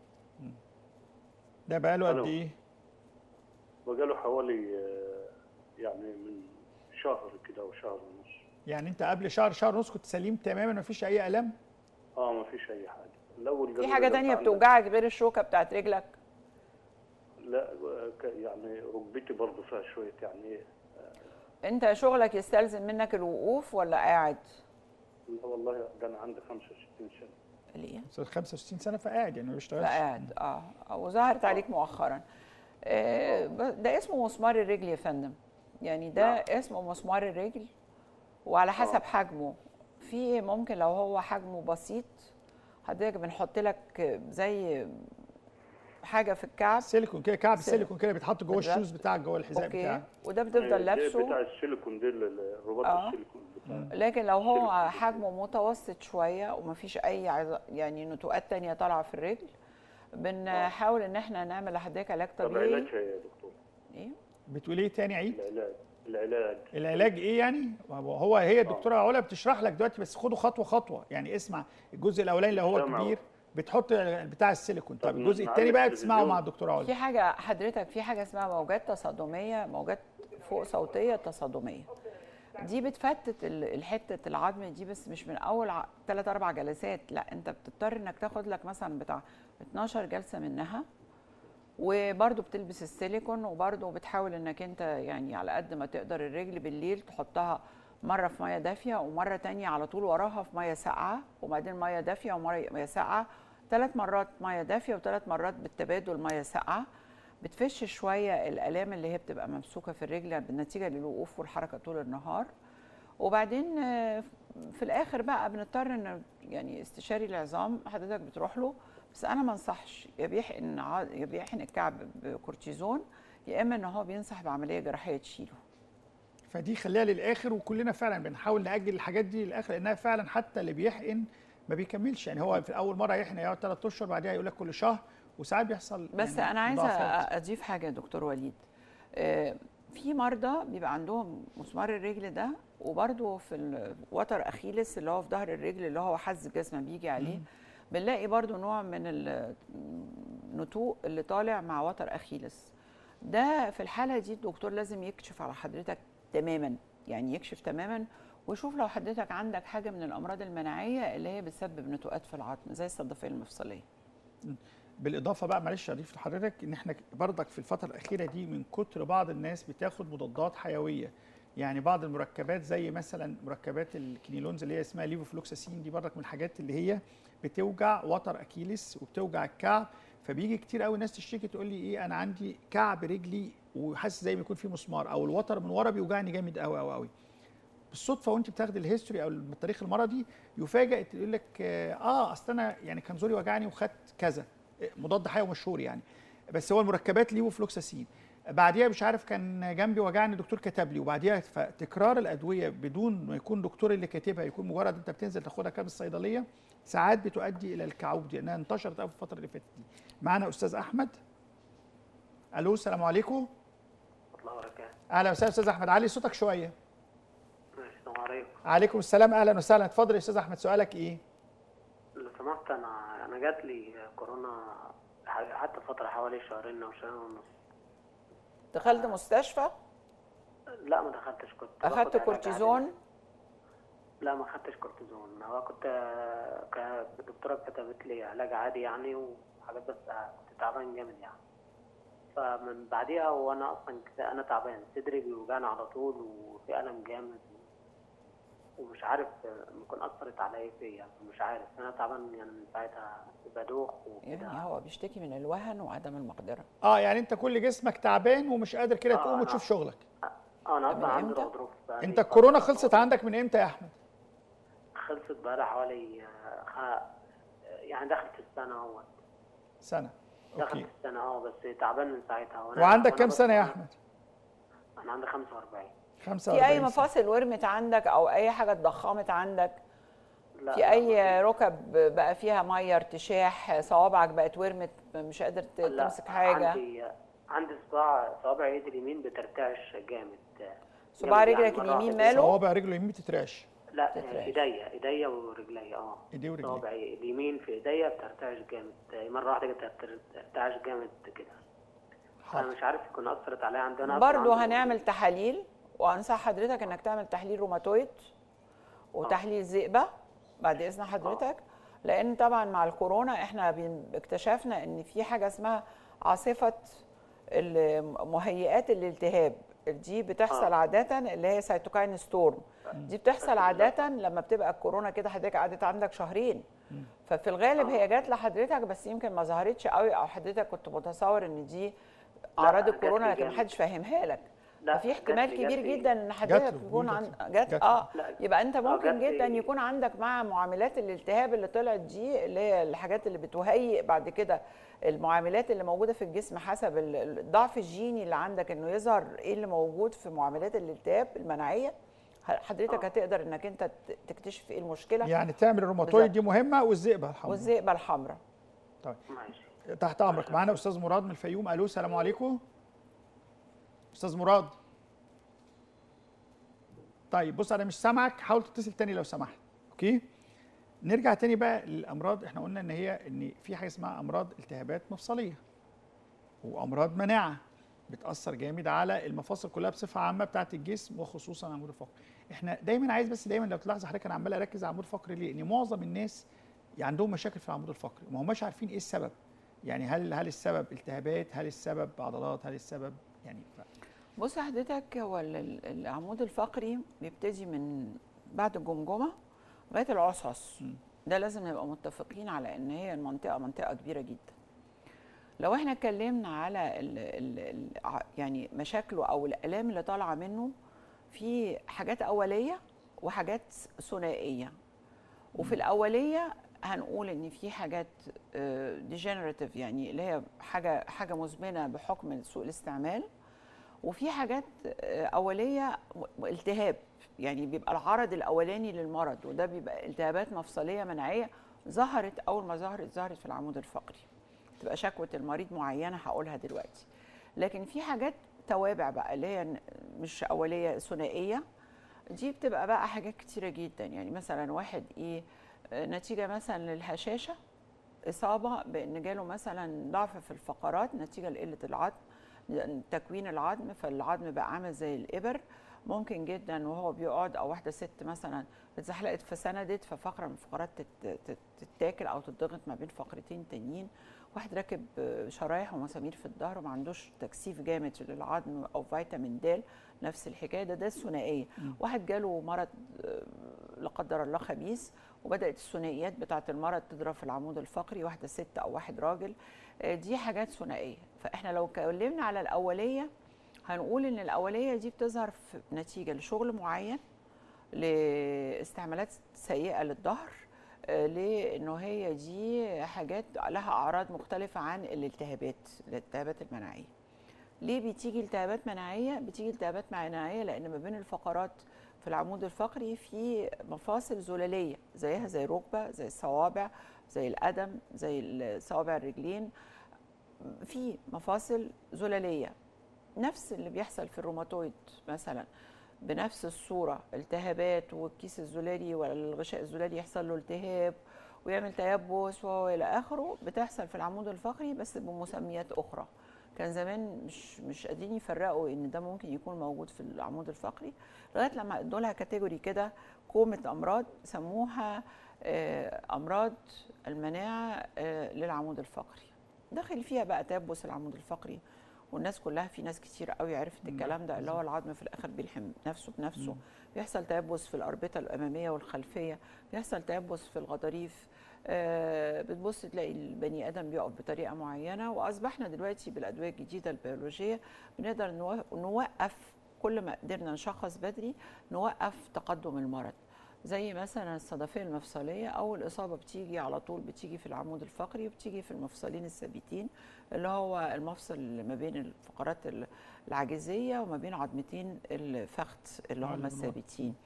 ده بقاله قد ألو. ايه بقاله حوالي آه، يعني من شهر كده او شهر ونص يعني انت قبل شهر شهر ونص كنت سليم تماما مفيش اي الام اه ما فيش اي حاجة الاول في قالوا حاجه لي تانية أنت عندك- بتوجعك غير الشوكه بتاعت رجلك لا آه، ك- يعني ركبتي برضه فيها شوية يعني انت شغلك يستلزم منك الوقوف ولا قاعد لا والله ده انا عندي 65 سنة ليه استاذ 65 سنه فقاعد يعني ما بيشتغلش فقاعد اه وظهرت عليك مؤخرا آه، ب- ده اسمه مسمار الرجل يا فندم يعني ده نعم. اسمه مسمار الرجل وعلى حسب آه. حجمه في ممكن لو هو حجمه بسيط حضرتك بنحط لك زي حاجه في الكعب سيليكون كده كعب سيليكون. سيليكون كده بيتحط جوه بالظبط. الشوز بتاعك جوه الحذاء اوكي بتاعك وده آه، بتفضل ده لابسه بتاع السيليكون ده الرباط آه. السيليكون بتاع لكن لو هو سيليكون. حجمه متوسط شويه ومفيش اي عظ- يعني نتوءات تانية طالعه في الرجل بنحاول ان احنا نعمل لحضرتك علاج طب طبيعي علاجها ايه يا دكتور؟ ايه بتقول ايه تاني عيد العلاج العلاج العلاج ايه يعني هو هي الدكتوره علا بتشرح لك دلوقتي بس خده خطوه خطوه يعني اسمع الجزء الاولاني اللي هو سامع. كبير بتحط بتاع السيليكون طب طب الجزء نعلق الثاني بقى التلفزيون. تسمعه مع الدكتوره علا في حاجة حضرتك في حاجة اسمها موجات تصادمية موجات فوق صوتية تصادمية دي بتفتت ال- الحتة العظم دي بس مش من أول ثلاث أربع جلسات لا أنت بتضطر إنك تاخد لك مثلا بتاع 12 جلسة منها وبرضه بتلبس السيليكون وبرضه بتحاول انك انت يعني على قد ما تقدر الرجل بالليل تحطها مرة في مية دافية ومرة تانية على طول وراها في مية ساقعة وبعدين مية دافية ومية مية ساقعة ثلاث مرات مية دافية وثلاث مرات بالتبادل مية ساقعة بتفش شوية الآلام اللي هي بتبقى ممسوكة في الرجل بالنتيجة للوقوف والحركة طول النهار وبعدين آه، في الآخر بقى بنضطر إن يعني استشاري العظام حضرتك بتروح له بس انا ما انصحش يا بيحقن ع- يا بيحقن الكعب بكورتيزون يا اما ان هو بينصح بعمليه جراحيه تشيله فدي خليها للاخر وكلنا فعلا بنحاول ناجل الحاجات دي للاخر لانها فعلا حتى اللي بيحقن ما بيكملش يعني هو في اول مره يحقن يقعد ثلاث اشهر بعدها يقول لك كل شهر وساعات بيحصل بس يعني انا عايزه مضاعفات. اضيف حاجه يا دكتور وليد آه، في مرضى بيبقى عندهم مسمار الرجل ده وبرده في الوتر اخيلس اللي هو في ظهر الرجل اللي هو حز الجسم بيجي عليه بنلاقي برضو نوع من النتوء اللي طالع مع وتر اخيلس ده في الحاله دي الدكتور لازم يكشف على حضرتك تماما يعني يكشف تماما ويشوف لو حضرتك عندك حاجه من الامراض المناعيه اللي هي بتسبب نتوءات في العظم زي الصدفيه المفصليه بالاضافه بقى معلش اضيف لحضرتك ان احنا برضك في الفتره الاخيره دي من كتر بعض الناس بتاخد مضادات حيويه يعني بعض المركبات زي مثلا مركبات الكنيلونز اللي هي اسمها ليفوفلوكساسين دي برضك من الحاجات اللي هي بتوجع وتر اكيلس وبتوجع الكعب فبيجي كتير قوي ناس تشتكي تقول لي ايه انا عندي كعب رجلي وحاسس زي ما يكون في مسمار او الوتر من ورا بيوجعني جامد قوي قوي قوي بالصدفه وانت بتاخد الهيستوري او التاريخ المرضي يفاجئ يقول لك اه اصل انا يعني كان زوري وجعني وخدت كذا مضاد حيوي مشهور يعني بس هو المركبات ليفوفلوكساسين بعديها مش عارف كان جنبي وجعني دكتور كتب لي وبعديها فتكرار الادويه بدون ما يكون دكتور اللي كاتبها يكون مجرد انت بتنزل تاخدها كده من الصيدليه ساعات بتؤدي الى الكعوب دي لانها انتشرت قوي في الفتره اللي فاتت دي معانا استاذ احمد الو السلام عليكم الله وبركاته اهلا وسهلا استاذ احمد علي صوتك شويه ماشي السلام عليكم عليكم السلام اهلا وسهلا اتفضل يا استاذ احمد سؤالك ايه لو سمحت انا انا جات لي كورونا حتى فتره حوالي شهرين او شهرين ونص دخلت مستشفى لا ما دخلتش كنت باخد اخدت علاج كورتيزون عادي. لا ما خدتش كورتيزون هو كنت ك- الدكتوره كتبت لي علاج عادي يعني وحاجات بس كنت تعبان جامد يعني فمن بعديها وانا اصلا كده انا تعبان صدري بيوجعني على طول وفي الم جامد ومش عارف ممكن اثرت على ايه فيا مش عارف انا تعبان يعني من ساعتها بدوخ وكده يعني هو بيشتكي من الوهن وعدم المقدره اه يعني انت كل جسمك تعبان ومش قادر كده آه، تقوم أنا- وتشوف شغلك اه انا من اصلا عندي إمتى؟ غضروف بقالي انت فترة. الكورونا خلصت عندك من امتى يا احمد خلصت بقالها حوالي آه، خ... يعني دخلت السنه اهو سنه دخلت اوكي السنه اه بس تعبان من ساعتها وأنا وعندك وأنا كام بس- سنه يا احمد انا عندي 45 في 45 اي سنة. مفاصل ورمت عندك او اي حاجه اتضخمت عندك لا في لا، اي ركب بقى فيها ميه ارتشاح صوابعك بقت ورمت مش قادر ت- لا، تمسك حاجه عندي عندي صباع صوابع ايدي اليمين بترتعش جامد صباع جامد يعني رجلك مرة اليمين واحدة. ماله؟ صوابع رجله اليمين بتترعش لا تترعش. ايديا ايديا ورجلي اه ايديه ورجليه صوابعي اليمين في ايديا بترتعش جامد مرة واحدة كده بترتعش جامد كده انا حاضر مش عارف يكون اثرت عليها عندنا برضو هنعمل تحاليل وانصح حضرتك انك تعمل تحليل روماتويد وتحليل ذئبه بعد اذن حضرتك لان طبعا مع الكورونا احنا بن- اكتشفنا ان في حاجه اسمها عاصفه ال- مهيئات الالتهاب دي بتحصل آه. عاده اللي هي سيتوكاين ستورم دي بتحصل عاده لما بتبقى الكورونا كده حضرتك قعدت عندك شهرين ففي الغالب هي جات لحضرتك بس يمكن ما ظهرتش قوي او حضرتك كنت متصور ان دي اعراض جات الكورونا لي لكن جامد. محدش فاهمها لك لا، ففي جات احتمال لي- كبير جات لي. جدا ان حضرتك جات له، يكون جات عن له. جات جات له. اه لا. يبقى انت ممكن جات جدا لي. يكون عندك مع معاملات الالتهاب اللي طلعت دي اللي هي الحاجات اللي بتهيئ بعد كده المعاملات اللي موجوده في الجسم حسب ال- ال- الضعف الجيني اللي عندك انه يظهر ايه اللي موجود في معاملات الالتهاب المناعيه ح- حضرتك آه. هتقدر انك انت ت- تكتشف ايه المشكله يعني تعمل الروماتويد دي مهمه والذئبه الحمراء والذئبه الحمراء ماشي تحت امرك معانا استاذ مراد من الفيوم الو السلام عليكم استاذ مراد طيب بص انا مش سامعك حاول تتصل تاني لو سمحت اوكي نرجع تاني بقى للامراض احنا قلنا ان هي ان في حاجه اسمها امراض التهابات مفصليه وامراض مناعه بتاثر جامد على المفاصل كلها بصفه عامه بتاعه الجسم وخصوصا العمود الفقري احنا دايما عايز بس دايما لو تلاحظ حضرتك انا عمال اركز على العمود الفقري ليه ان معظم الناس عندهم مشاكل في العمود الفقري وما هماش عارفين ايه السبب يعني هل هل السبب التهابات هل السبب عضلات هل السبب يعني ف... بص حضرتك هو ال- ال- العمود الفقري بيبتدي من بعد الجمجمه لغايه العصعص م. ده لازم نبقى متفقين على ان هي المنطقه منطقه كبيره جدا لو احنا اتكلمنا على ال ال ال ع- يعني مشاكله او الالام اللي طالعه منه في حاجات اوليه وحاجات ثنائيه وفي الاوليه هنقول ان في حاجات ديجنراتيف يعني اللي هي حاجه حاجه مزمنه بحكم سوء الاستعمال وفي حاجات آه، اوليه م- التهاب يعني بيبقى العرض الاولاني للمرض وده بيبقى التهابات مفصليه مناعيه ظهرت اول ما ظهرت ظهرت في العمود الفقري تبقى شكوى المريض معينه هقولها دلوقتي لكن في حاجات توابع بقى اللي هي ن- مش اوليه ثنائيه دي بتبقى بقى حاجات كتيره جدا يعني مثلا واحد ايه آه، نتيجه مثلا للهشاشه اصابه بان جاله مثلا ضعف في الفقرات نتيجه لقله العظم تكوين العظم فالعظم بقى عامل زي الابر ممكن جدا وهو بيقعد او واحده ست مثلا اتزحلقت فسندت ففقره من الفقرات تت- تت- تتاكل او تتضغط ما بين فقرتين تانيين واحد راكب آه، شرايح ومسامير في الظهر وما عندوش تكثيف جامد للعظم او فيتامين د نفس الحكايه ده ده الثنائيه واحد جاله مرض آه، لا قدر الله خبيث وبدات الثنائيات بتاعه المرض تضرب في العمود الفقري واحده ست او واحد راجل آه، دي حاجات ثنائيه فاحنا لو اتكلمنا على الاوليه هنقول ان الاوليه دي بتظهر في نتيجه لشغل معين لاستعمالات سيئه للظهر آه، لانه هي دي حاجات لها اعراض مختلفه عن الالتهابات الالتهابات المناعيه ليه بتيجي التهابات مناعيه بتيجي التهابات مناعيه لان ما بين الفقرات في العمود الفقري في مفاصل زلاليه زيها زي الركبه زي الصوابع زي القدم زي صوابع الرجلين في مفاصل زلاليه نفس اللي بيحصل في الروماتويد مثلا بنفس الصوره التهابات والكيس الزلالي ولا الغشاء الزلالي يحصل له التهاب ويعمل تيبس والى اخره بتحصل في العمود الفقري بس بمسميات اخرى كان زمان مش مش قادرين يفرقوا ان ده ممكن يكون موجود في العمود الفقري لغايه لما ادوا لها كاتيجوري كده كومه امراض سموها آه، امراض المناعه آه، للعمود الفقري داخل فيها بقى تيبس العمود الفقري والناس كلها في ناس كتير قوي عرفت الكلام ده اللي هو العظم في الاخر بيلحم نفسه بنفسه بيحصل تيبس في الاربطه الاماميه والخلفيه بيحصل تيبس في الغضاريف آه، بتبص تلاقي البني ادم بيقف بطريقه معينه واصبحنا دلوقتي بالادويه الجديده البيولوجيه بنقدر نو- نوقف كل ما قدرنا نشخص بدري نوقف تقدم المرض زي مثلا الصدفيه المفصليه او الاصابه بتيجي على طول بتيجي في العمود الفقري وبتيجي في المفصلين الثابتين اللي هو المفصل اللي ما بين الفقرات ال- العاجزيه وما بين عظمتين الفخذ اللي هم العظمات. الثابتين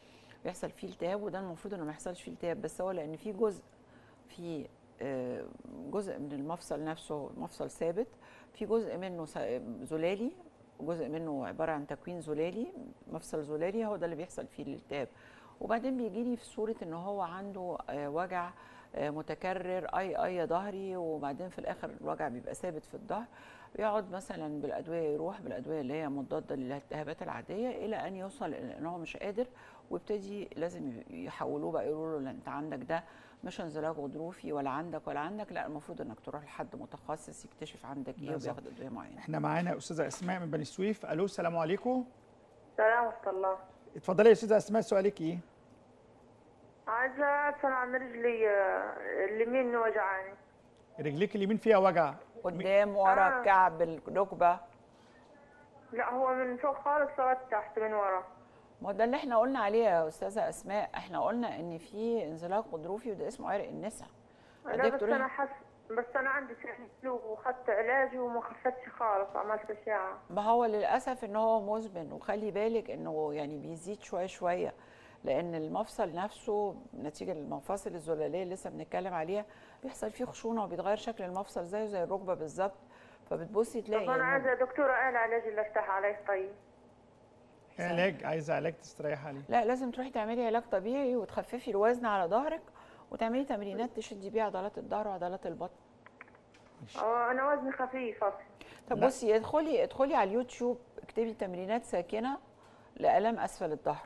بيحصل فيه التهاب وده المفروض انه ما يحصلش فيه التهاب بس هو لان في جزء في آه، جزء من المفصل نفسه مفصل ثابت في جزء منه س- زلالي وجزء منه عباره عن تكوين زلالي مفصل زلالي هو ده اللي بيحصل فيه الالتهاب وبعدين بيجي لي في صوره ان هو عنده آه، وجع آه، متكرر اي اي ظهري وبعدين في الاخر الوجع بيبقى ثابت في الظهر بيقعد مثلا بالادويه يروح بالادويه اللي هي مضاده للالتهابات العاديه الى ان يوصل الى ان هو مش قادر ويبتدي لازم يحولوه بقى يقولوا له لا انت عندك ده مش انزلاق غضروفي ولا عندك ولا عندك لا المفروض انك تروح لحد متخصص يكتشف عندك ايه بالظبط. وبياخد ادويه معينه احنا معانا استاذه اسماء من بني سويف الو السلام عليكم السلام ورحمة الله اتفضلي يا استاذه اسماء سؤالك ايه عايزة أسأل عن رجلي آه، اليمين وجعاني رجليك اليمين فيها وجع قدام ورا آه. كعب الركبه لا هو من فوق خالص لغاية تحت من ورا ما هو ده اللي احنا قلنا عليه يا استاذه اسماء احنا قلنا ان في انزلاق غضروفي وده اسمه عرق النسا لا بس دكتور أنا حس بس أنا عندي سحر وخدت علاج وما خفتش خالص عملت أشعة ما هو للاسف ان هو مزمن وخلي بالك انه يعني بيزيد شويه شويه لان المفصل نفسه نتيجه للمفاصل الزلاليه اللي لسه بنتكلم عليها بيحصل فيه خشونه وبيتغير شكل المفصل زيه زي الركبه بالظبط فبتبصي طب تلاقي أنا إنه- عايزة دكتورة إيه العلاج اللي أفتح عليه طيب علاج عايزه علاج تستريح عليه لا لازم تروحي تعملي علاج طبيعي وتخففي الوزن على ظهرك وتعملي تمرينات تشدي بيها عضلات الظهر وعضلات البطن أه أنا وزني خفيف أصلا طب لا. بصي ادخلي ادخلي على اليوتيوب اكتبي تمرينات ساكنه لالام اسفل الظهر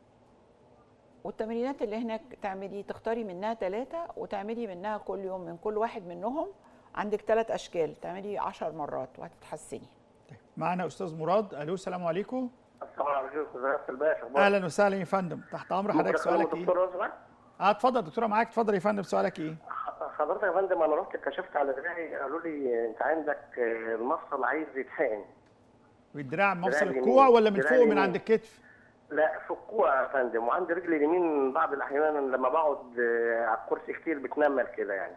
والتمرينات اللي هناك تعملي تختاري منها ثلاثة وتعملي منها كل يوم من كل واحد منهم عندك ثلاث أشكال تعملي عشر مرات وهتتحسني طيب معانا استاذ مراد الو السلام عليكم السلام عليكم ازيك الباشا اخبارك اهلا وسهلا يا فندم تحت امر حضرتك سؤالك ايه دكتور رزق اه اتفضل دكتوره معاك اتفضل يا فندم سؤالك ايه حضرتك يا فندم انا رحت كشفت على دراعي قالوا لي انت عندك آه، المفصل عايز يتحقن والدراع مفصل اليمين. الكوع ولا من دراع فوق من اليمين. عند الكتف لا في الكوع يا فندم وعندي رجلي اليمين بعض الاحيان لما بقعد آه، على الكرسي كتير بتنمل كده يعني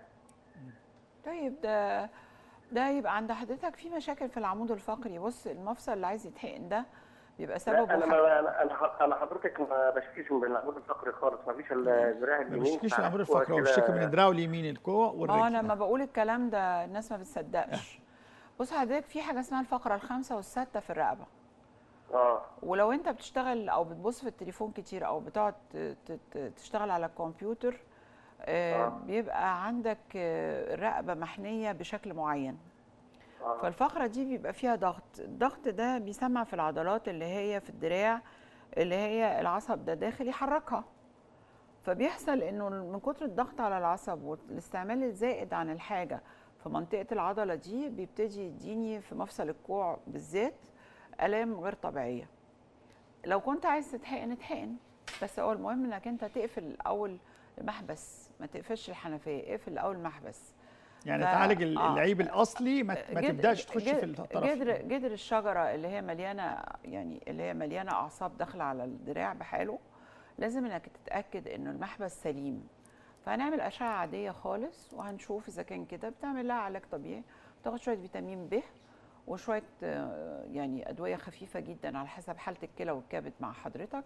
طيب ده ده يبقى عند حضرتك في مشاكل في العمود الفقري بص المفصل اللي عايز يتحقن ده بيبقى لا سببه انا حاجة. ما انا انا انا حضرتك ما بشكيش من العمود الفقري خالص ما فيش الا الدراع ما اليمين بيشتكيش من بتاع العمود الكوع الفقري هو كده. بيشتكي من الدراع واليمين الكوع ما هو انا والرجل لما بقول الكلام ده الناس ما بتصدقش بص حضرتك في حاجه اسمها الفقره الخامسه والسادسه في الرقبه اه ولو انت بتشتغل او بتبص في التليفون كتير او بتقعد ت- ت- ت- تشتغل على الكمبيوتر آه، آه. بيبقى عندك آه، الرقبه محنيه بشكل معين اه فالفقره دي بيبقى فيها ضغط الضغط ده بيسمع في العضلات اللي هي في الدراع اللي هي العصب ده داخل يحركها فبيحصل انه من كتر الضغط على العصب والاستعمال الزائد عن الحاجه في منطقه العضله دي بيبتدي يديني في مفصل الكوع بالذات الام غير طبيعيه لو كنت عايز تتحقن اتحقن بس هو المهم انك انت تقفل الاول المحبس ما تقفلش الحنفيه اقفل الاول المحبس يعني ف- تعالج ال- آه. العيب الاصلي ما, ما جد- تبداش تخش في جد- الطرف جدر جدر الشجره اللي هي مليانه يعني اللي هي مليانه اعصاب داخله على الدراع بحاله لازم انك تتاكد انه المحبس سليم فهنعمل اشعه عاديه خالص وهنشوف اذا كان كده بتعمل لها علاج طبيعي بتاخد شويه فيتامين ب وشويه آه، يعني ادويه خفيفه جدا على حسب حاله الكلى والكبد مع حضرتك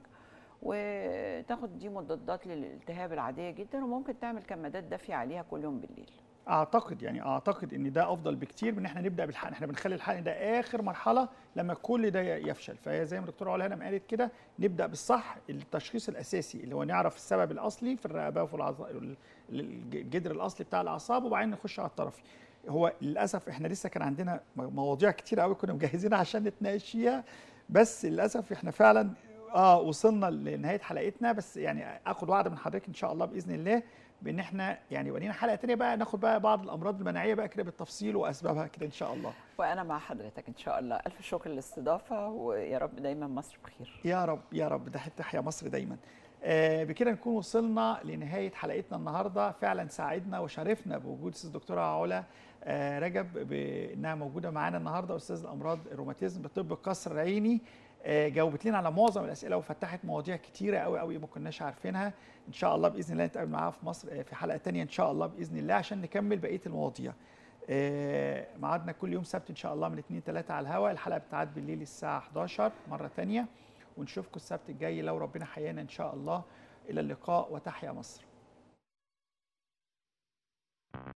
وتاخد دي مضادات للالتهاب العاديه جدا وممكن تعمل كمادات دافيه عليها كل يوم بالليل اعتقد يعني اعتقد ان ده افضل بكتير من ان احنا نبدا بالحقن احنا بنخلي الحقن ده اخر مرحله لما كل ده يفشل فهي زي ما الدكتوره علا هنا قالت كده نبدا بالصح التشخيص الاساسي اللي هو نعرف السبب الاصلي في الرقبه وفي العض... ال- الجدر الاصلي بتاع الاعصاب وبعدين نخش على الطرفي هو للاسف احنا لسه كان عندنا مواضيع كتير قوي كنا مجهزينها عشان نتناقش فيها بس للاسف احنا فعلا اه وصلنا لنهايه حلقتنا بس يعني اخد وعد من حضرتك ان شاء الله باذن الله بان احنا يعني يبقى لينا حلقه تانيه بقى ناخد بقى بعض الامراض المناعيه بقى كده بالتفصيل واسبابها كده ان شاء الله وانا مع حضرتك ان شاء الله الف شكر للاستضافه ويا رب دايما مصر بخير يا رب يا رب ده تحيا مصر دايما آه بكده نكون وصلنا لنهايه حلقتنا النهارده فعلا ساعدنا وشرفنا بوجود استاذ دكتوره علا آه رجب بانها موجوده معانا النهارده استاذ الامراض الروماتيزم بطب القصر العيني آه جاوبت لنا على معظم الاسئله وفتحت مواضيع كتيره قوي قوي ما كناش عارفينها ان شاء الله باذن الله نتقابل معاها في مصر آه في حلقه تانية ان شاء الله باذن الله عشان نكمل بقيه المواضيع آه، ميعادنا كل يوم سبت ان شاء الله من 2 3 على الهواء الحلقه بتعاد بالليل الساعه 11 مره تانية ونشوفكم السبت الجاي لو ربنا حيانا ان شاء الله الى اللقاء وتحيا مصر